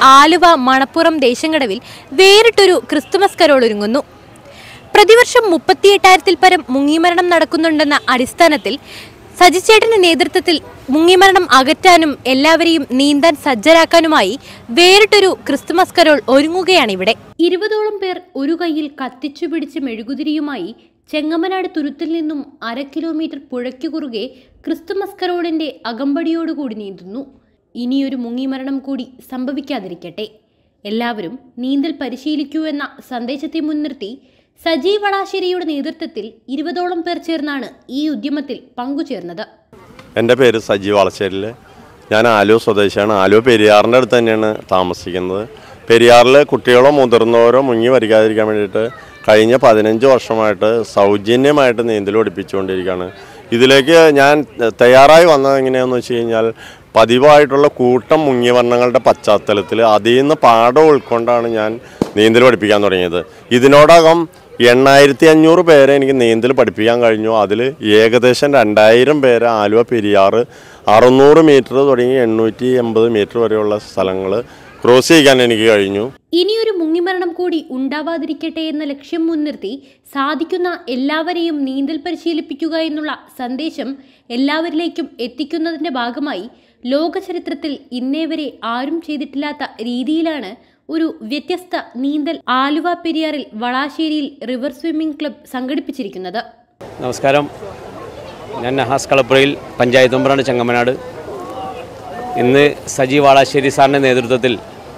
ആലുവ മണപ്പുറം ദേശങ്കടവിൽ വേറിട്ടൊരു Christmas Carol ഒരുങ്ങുന്നു പ്രതിവർഷം മുപ്പത്തിയെട്ടായിരത്തിൽ പരം മുങ്ങിമരണം നടക്കുന്നുണ്ടെന്ന അടിസ്ഥാനത്തിൽ സജിച്ചേട്ടന്റെ നേതൃത്വത്തിൽ മുങ്ങിമരണം അകറ്റാനും എല്ലാവരെയും നീന്താൻ സജ്ജരാക്കാനുമായി വേറിട്ടൊരു ക്രിസ്തുമസ് കരോൾ ഒരുങ്ങുകയാണ് ഇവിടെ ഇരുപതോളം പേർ ഒരു കൈയിൽ കത്തിച്ചു പിടിച്ച മെഴുകുതിരിയുമായി ചെങ്ങമനാട് തുരുത്തിൽ നിന്നും അര കിലോമീറ്റർ പുഴയ്ക്കു കുറുകെ ക്രിസ്തുമസ് കരോളിന്റെ അകമ്പടിയോടുകൂടി നീന്തുന്നു ഇനിയൊരു മുങ്ങിമരണം കൂടി സംഭവിക്കാതിരിക്കട്ടെ എല്ലാവരും നീന്തൽ പരിശീലിക്കൂ എന്ന സന്ദേശത്തെ മുൻനിർത്തി സജീവ് വളാശ്ശേരിയുടെ നേതൃത്വത്തിൽ ഇരുപതോളം പേർ ചേർന്നാണ് ഈ ഉദ്യമത്തിൽ പങ്കുചേർന്നത് എൻ്റെ പേര് സജീവ് വളശ്ശേരിൽ ഞാൻ ആലുവ സ്വദേശിയാണ് ആലുവ പെരിയാറിൻ്റെ അടുത്ത് തന്നെയാണ് താമസിക്കുന്നത് പെരിയാറിൽ കുട്ടികളോ മുതിർന്നവരോ മുങ്ങി വരിക്കാതിരിക്കാൻ വേണ്ടിയിട്ട് കഴിഞ്ഞ പതിനഞ്ച് വർഷമായിട്ട് സൗജന്യമായിട്ട് നീന്തൽ പഠിപ്പിച്ചുകൊണ്ടിരിക്കുകയാണ് ഇതിലേക്ക് ഞാൻ തയ്യാറായി വന്നത് എങ്ങനെയാണെന്ന് വെച്ച് കഴിഞ്ഞാൽ പതിവായിട്ടുള്ള കൂട്ടം മുങ്ങിവർണ്ണങ്ങളുടെ പശ്ചാത്തലത്തിൽ അതിൽ നിന്ന് പാഠം ഉൾക്കൊണ്ടാണ് ഞാൻ നീന്തൽ പഠിപ്പിക്കാൻ തുടങ്ങിയത് ഇതിനോടകം എണ്ണായിരത്തി അഞ്ഞൂറ് പേരെ എനിക്ക് നീന്തൽ പഠിപ്പിക്കാൻ കഴിഞ്ഞു അതിൽ ഏകദേശം രണ്ടായിരം പേരെ ആലുവ പെരിയാറ് അറുന്നൂറ് മീറ്റർ തുടങ്ങി എണ്ണൂറ്റി എൺപത് മീറ്റർ വരെയുള്ള സ്ഥലങ്ങൾ ക്രോസ് ചെയ്യാൻ എനിക്ക് കഴിഞ്ഞു ഇനിയൊരു മുങ്ങിമരണം കൂടി ഉണ്ടാവാതിരിക്കട്ടെ എന്ന ലക്ഷ്യം മുൻനിർത്തി സാധിക്കുന്ന എല്ലാവരെയും നീന്തൽ പരിശീലിപ്പിക്കുക എന്നുള്ള സന്ദേശം എല്ലാവരിലേക്കും എത്തിക്കുന്നതിന്റെ ഭാഗമായി ലോക ചരിത്രത്തിൽ ഇന്നേ വരെ ആരും ചെയ്തിട്ടില്ലാത്ത രീതിയിലാണ് ഒരു വ്യത്യസ്ത നീന്തൽ ആലുവ പെരിയാറിൽ വളാശ്ശേരിയിൽ റിവർ സ്വിമ്മിംഗ് ക്ലബ് സംഘടിപ്പിച്ചിരിക്കുന്നത് നമസ്കാരം ഞാൻ നഹാസ് കളപ്പുറയിൽ പഞ്ചായത്ത് മെമ്പറാണ് ചെങ്ങമനാട് ഇന്ന് സജീവ് വാളാശ്ശേരി സാറിൻ്റെ നേതൃത്വത്തിൽ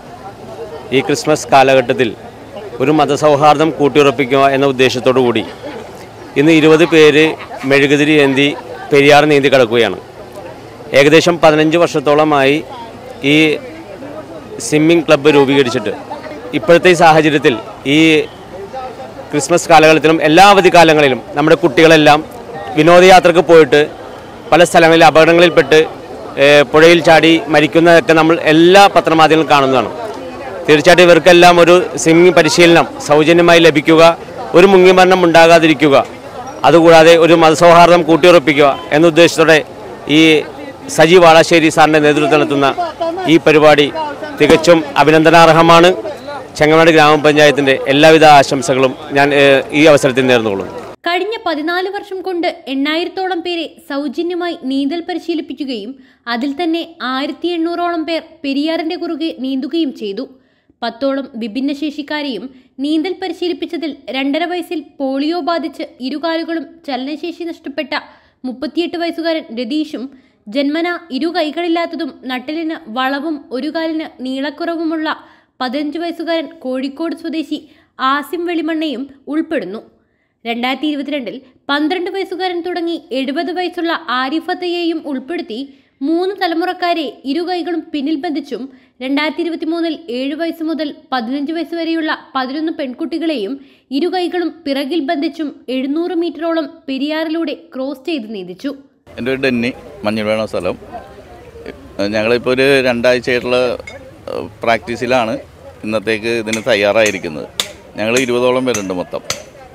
ഈ ക്രിസ്മസ് കാലഘട്ടത്തിൽ ഒരു മതസൗഹാർദ്ദം കൂട്ടിയുറപ്പിക്കുക എന്ന ഉദ്ദേശത്തോടു കൂടി ഇന്ന് ഇരുപത് പേര് മെഴുകുതിരി ഏന്തി പെരിയാർ നീന്തി കിടക്കുകയാണ് ഏകദേശം പതിനഞ്ച് വർഷത്തോളമായി ഈ സ്വിമ്മിംഗ് ക്ലബ്ബ് രൂപീകരിച്ചിട്ട് ഇപ്പോഴത്തെ ഈ സാഹചര്യത്തിൽ ഈ ക്രിസ്മസ് കാലഘട്ടത്തിലും എല്ലാ അവധിക്കാലങ്ങളിലും നമ്മുടെ കുട്ടികളെല്ലാം വിനോദയാത്രക്ക് പോയിട്ട് പല സ്ഥലങ്ങളിൽ അപകടങ്ങളിൽപ്പെട്ട് ഏഹ്, പുഴയിൽ ചാടി മരിക്കുന്നതൊക്കെ നമ്മൾ എല്ലാ പത്രമാധ്യമങ്ങളും കാണുന്നതാണ് തീർച്ചയായിട്ടും ഇവർക്കെല്ലാം ഒരു സ്വിമ്മിംഗ് പരിശീലനം സൗജന്യമായി ലഭിക്കുക ഒരു മുങ്ങിമരണം ഉണ്ടാകാതിരിക്കുക അതുകൂടാതെ ഒരു മതസൗഹാർദ്ദം കൂട്ടിയുറപ്പിക്കുക എന്ന ഉദ്ദേശത്തോടെ ഈ സജീവ് വാളാശ്ശേരി സാറിൻ്റെ നേതൃത്വത്തിൽ നടത്തുന്ന ഈ പരിപാടി തികച്ചും അഭിനന്ദനാർഹമാണ് ചെങ്ങനാട് ഗ്രാമപഞ്ചായത്തിൻ്റെ എല്ലാവിധ ആശംസകളും ഞാൻ ഏഹ്, ഈ അവസരത്തിൽ നേർന്നുകൊള്ളുന്നു കഴിഞ്ഞ പതിനാല് വർഷം കൊണ്ട് എണ്ണായിരത്തോളം പേരെ സൗജന്യമായി നീന്തൽ പരിശീലിപ്പിക്കുകയും അതിൽ തന്നെ ആയിരത്തി എണ്ണൂറോളം പേർ പെരിയാറിന്റെ കുറുകെ നീന്തുകയും ചെയ്തു പത്തോളം വിഭിന്നശേഷിക്കാരെയും നീന്തൽ പരിശീലിപ്പിച്ചതിൽ രണ്ടര വയസ്സിൽ പോളിയോ ബാധിച്ച് ഇരുകാലുകളും ചലനശേഷി നഷ്ടപ്പെട്ട മുപ്പത്തിയെട്ട് വയസ്സുകാരൻ രതീഷും ജന്മന ഇരു കൈകളില്ലാത്തതും നട്ടലിന് വളവും ഒരു കാലിന് നീളക്കുറവുമുള്ള പതിനഞ്ച് വയസ്സുകാരൻ കോഴിക്കോട് സ്വദേശി ആസിം വെളിമണ്ണയും ഉൾപ്പെടുന്നു രണ്ടായിരത്തി ഇരുപത്തിരണ്ടിൽ പന്ത്രണ്ട് വയസ്സുകാരൻ തുടങ്ങി എഴുപത് വയസ്സുള്ള ആരിഫത്തയെയും ഉൾപ്പെടുത്തി മൂന്ന് തലമുറക്കാരെ ഇരു കൈകളും പിന്നിൽ ബന്ധിച്ചും രണ്ടായിരത്തി ഇരുപത്തി മൂന്നിൽ ഏഴ് വയസ്സ് മുതൽ പതിനഞ്ച് വയസ്സ് വരെയുള്ള പതിനൊന്ന് പെൺകുട്ടികളെയും ഇരു കൈകളും പിറകിൽ ബന്ധിച്ചും എഴുന്നൂറ് മീറ്ററോളം പെരിയാറിലൂടെ ക്രോസ് ചെയ്ത് നീന്തിച്ചു എൻ്റെ ഒരു ഡെന്നി മഞ്ഞുവേണ സ്ഥലം ഏഹ് ഞങ്ങളിപ്പോൾ ഒരു രണ്ടാഴ്ചയായിട്ടുള്ള ഏഹ് പ്രാക്ടീസിലാണ് ഇന്നത്തേക്ക് ഇതിന് തയ്യാറായിരിക്കുന്നത് ഞങ്ങൾ ഇരുപതോളം പേരുണ്ട് മൊത്തം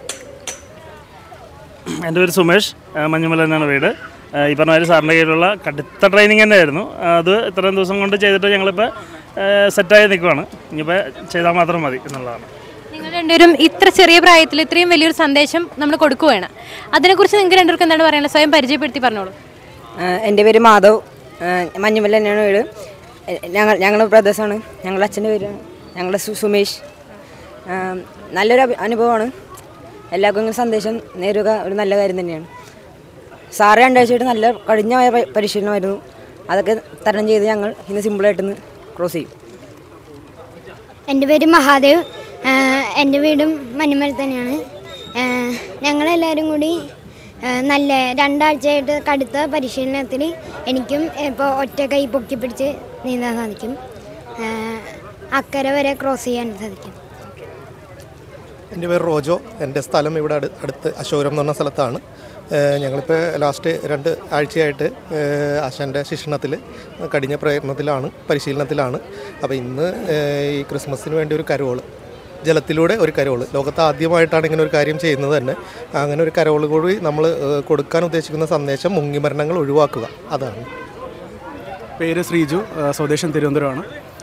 എൻ്റെ പേര് സുമേഷ് ആ, മഞ്ഞുമല തന്നെയാണ് വീട് ആ, ഈ പറഞ്ഞ മാതിരി സാറിൻ്റെ കീഴിലുള്ള കടുത്ത ട്രെയിനിങ് തന്നെയായിരുന്നു അത് ഇത്രയും ദിവസം കൊണ്ട് ചെയ്തിട്ട് ഞങ്ങളിപ്പോൾ സെറ്റായി നിൽക്കുവാണ് ഇനിയിപ്പോൾ ചെയ്താൽ മാത്രം മതി എന്നുള്ളതാണ് നിങ്ങൾ രണ്ടുപേരും ഇത്ര ചെറിയ പ്രായത്തിൽ ഇത്രയും വലിയൊരു സന്ദേശം നമ്മൾ കൊടുക്കുകയാണ് അതിനെക്കുറിച്ച് നിങ്ങൾക്ക് രണ്ടുപേർക്ക് എന്താണ് പറയാനുള്ളത് സ്വയം പരിചയപ്പെടുത്തി പറഞ്ഞോളൂ ആഹ് എൻ്റെ പേര് മാധവ് ആഹ് മഞ്ഞുമല തന്നെയാണ് വീട് എ- ഞങ്ങൾ ഞങ്ങൾ ബ്രദേഴ്സാണ് ഞങ്ങളുടെ അച്ഛൻ്റെ പേര് ഞങ്ങളുടെ സു സുമേഷ് ആഹ് നല്ലൊരു അഭി- അനുഭവമാണ് എല്ലാവർക്കും ഇങ്ങനെ സന്ദേശം നേരുക ഒരു നല്ല കാര്യം തന്നെയാണ് സാറ് രണ്ടാഴ്ചയായിട്ട് നല്ല കഠിനമായ പ- പരിശീലനമായിരുന്നു അതൊക്കെ തരണം ചെയ്ത് ഞങ്ങൾ ഇന്ന് സിമ്പിളായിട്ടൊന്ന് ക്രോസ് ചെയ്യും എൻ്റെ പേര് മഹാദേവ് ആഹ് എൻ്റെ വീടും മഞ്ഞുമൽ തന്നെയാണ് ആഹ് ഞങ്ങളെല്ലാവരും കൂടി ആഹ് നല്ല രണ്ടാഴ്ചയായിട്ട് കടുത്ത പരിശീലനത്തിൽ എനിക്കും ഇപ്പോൾ ഒറ്റ കൈ പൊക്കി പിടിച്ച് നീന്താൻ സാധിക്കും ആഹ് അക്കരെ വരെ ക്രോസ് ചെയ്യാൻ സാധിക്കും എൻ്റെ പേര് റോജോ എൻ്റെ സ്ഥലം ഇവിടെ അടു അടുത്ത് അശോകം എന്ന് പറഞ്ഞ സ്ഥലത്താണ് ഏഹ് ഞങ്ങളിപ്പോൾ ലാസ്റ്റ് രണ്ട് ആഴ്ചയായിട്ട് ഏഹ് ആശാൻ്റെ ശിക്ഷണത്തിൽ കഠിന പ്രയത്നത്തിലാണ് പരിശീലനത്തിലാണ് അപ്പോൾ ഇന്ന് ഏഹ് ഈ ക്രിസ്മസിന് വേണ്ടി ഒരു കരോള് ജലത്തിലൂടെ ഒരു കരോള് ലോകത്ത് ആദ്യമായിട്ടാണ് ഇങ്ങനെ ഒരു കാര്യം ചെയ്യുന്നത് തന്നെ അങ്ങനെ ഒരു കരോള് കൂടി നമ്മൾ ഏഹ് കൊടുക്കാൻ ഉദ്ദേശിക്കുന്ന സന്ദേശം മുങ്ങിമരണങ്ങൾ ഒഴിവാക്കുക അതാണ് പേര് ശ്രീജു ആ, സ്വദേശം തിരുവനന്തപുരമാണ്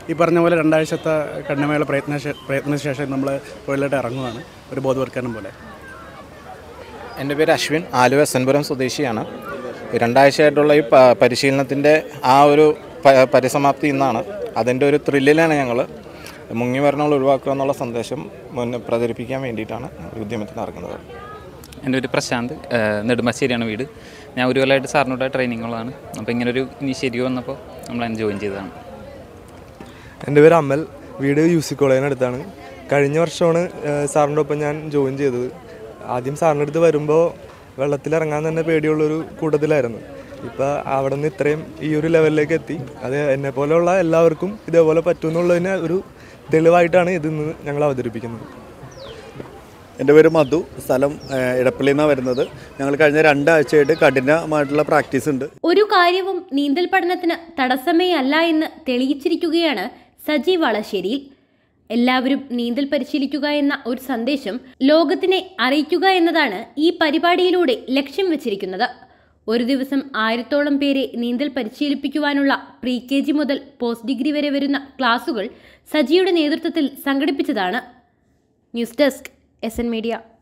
ഈ പറഞ്ഞ പോലെ രണ്ടാഴ്ചത്തെ കഠിനമായ പ്രയത്ന പ്രയത്നശേഷം നമ്മൾ തൊഴിലായിട്ട് ഇറങ്ങുകയാണ് ഒരു ബോധവൽക്കരണം പോലെ എൻ്റെ പേര് അശ്വിൻ ആലുവ എസൻപുരം സ്വദേശിയാണ് രണ്ടാഴ്ചയായിട്ടുള്ള ഈ പ- പരിശീലനത്തിൻ്റെ ആ ഒരു പ- പരിസമാപ്തി ഇന്നാണ് അതിൻ്റെ ഒരു ത്രില്ലിലാണ് ഞങ്ങൾ മുങ്ങി വരണങ്ങൾ ഒഴിവാക്കുക എന്നുള്ള സന്ദേശം മുന്നേ പ്രചരിപ്പിക്കാൻ വേണ്ടിയിട്ടാണ് ഈ ഉദ്യമത്തിന് ഇറങ്ങുന്നത് എൻ്റെ ഒരു പ്രശാന്ത് ഏഹ് നെടുമ്പാശ്ശേരിയാണ് വീട് ഞാൻ ഒരു കൊല്ലമായിട്ട് സാറിനോട് ട്രെയിനിങ് ഉള്ളതാണ് അപ്പോൾ ഇങ്ങനെ ഒരു ഇനിഷ്യേറ്റീവ് വന്നപ്പോൾ നമ്മൾ അതിന് ജോയിൻ ചെയ്തതാണ് എൻ്റെ പേര് അമൽ വീട് യു സി കോളേജിനടുത്താണ് കഴിഞ്ഞ വർഷമാണ് ഏഹ്, സാറിൻ്റെ ഒപ്പം ഞാൻ ജോയിൻ ചെയ്തത് ആദ്യം സാറിൻ്റെ അടുത്ത് വരുമ്പോൾ വെള്ളത്തിലിറങ്ങാൻ തന്നെ പേടിയുള്ളൊരു കൂട്ടത്തിലായിരുന്നു ഇപ്പോൾ അവിടെ നിന്ന് ഇത്രയും ഈ ഒരു ലെവലിലേക്ക് എത്തി അത് എന്നെ പോലെയുള്ള എല്ലാവർക്കും ഇതേപോലെ പറ്റുമെന്നുള്ളതിന് ഒരു തെളിവായിട്ടാണ് ഇതിന്ന് ഞങ്ങൾ അവതരിപ്പിക്കുന്നത് എൻ്റെ പേര് മധു സ്ഥലം ഏഹ്, ഇടപ്പള്ളിയിൽ നിന്നാണ് വരുന്നത് ഞങ്ങൾ കഴിഞ്ഞ രണ്ടാഴ്ചയായിട്ട് കഠിനമായിട്ടുള്ള പ്രാക്ടീസ് ഉണ്ട് ഒരു കാര്യവും നീന്തൽ പഠനത്തിന് തടസ്സമേ അല്ല എന്ന് തെളിയിച്ചിരിക്കുകയാണ് സജീവ് വളശ്ശേരിയിൽ എല്ലാവരും നീന്തൽ പരിശീലിക്കുക എന്ന ഒരു സന്ദേശം ലോകത്തിനെ അറിയിക്കുക എന്നതാണ് ഈ പരിപാടിയിലൂടെ ലക്ഷ്യം വെച്ചിരിക്കുന്നത് ഒരു ദിവസം ആയിരത്തോളം പേരെ നീന്തൽ പരിശീലിപ്പിക്കുവാനുള്ള പ്രീ കെ ജി മുതൽ പോസ്റ്റ് ഡിഗ്രി വരെ വരുന്ന ക്ലാസുകൾ സജിയുടെ നേതൃത്വത്തിൽ സംഘടിപ്പിച്ചതാണ് news desk S N media